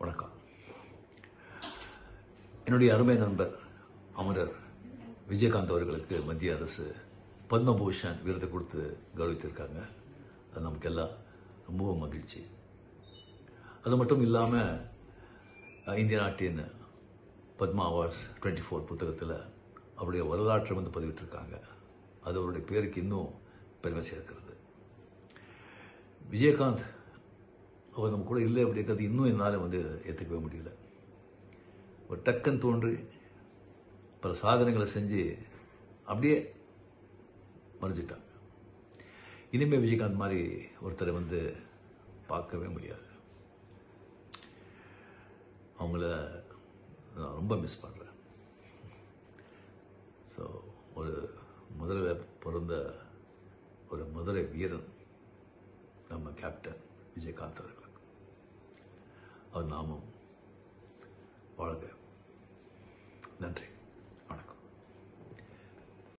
வணக்கம் என்னுடைய அருமை நண்பர் அமரர் விஜயகாந்த் அவர்களுக்கு மத்திய அரசு பத்மபூஷன் விருது கொடுத்து கௌரவித்திருக்காங்க அது நமக்கு எல்லாம் ரொம்பவும் மகிழ்ச்சி அது மட்டும் இல்லாமல் இந்திய நாட்டின் பத்மா அவார்ட்ஸ் டுவெண்ட்டி ஃபோர் புத்தகத்தில் அவருடைய வரலாற்றை வந்து பதிவிட்டிருக்காங்க அது அவருடைய பேருக்கு இன்னும் பெருமை சேர்க்கிறது விஜயகாந்த் அவர் நம்ம கூட இல்லை அப்படிங்கிறது இன்னும் என்னால் வந்து ஏற்றுக்கவே முடியல ஒரு டக்குன்னு தோன்றி பல சாதனைகளை செஞ்சு அப்படியே மறைஞ்சிட்டாங்க இனிமே விஜயகாந்த் மாதிரி ஒருத்தரை வந்து பார்க்கவே முடியாது அவங்கள நான் ரொம்ப மிஸ் பண்ணுறேன் ஸோ ஒரு மதுரையில் பிறந்த ஒரு மதுரை வீரன் நம்ம கேப்டன் விஜயகாந்த் அவர்களுக்கு அவர் நாமும் வாழ்க நன்றி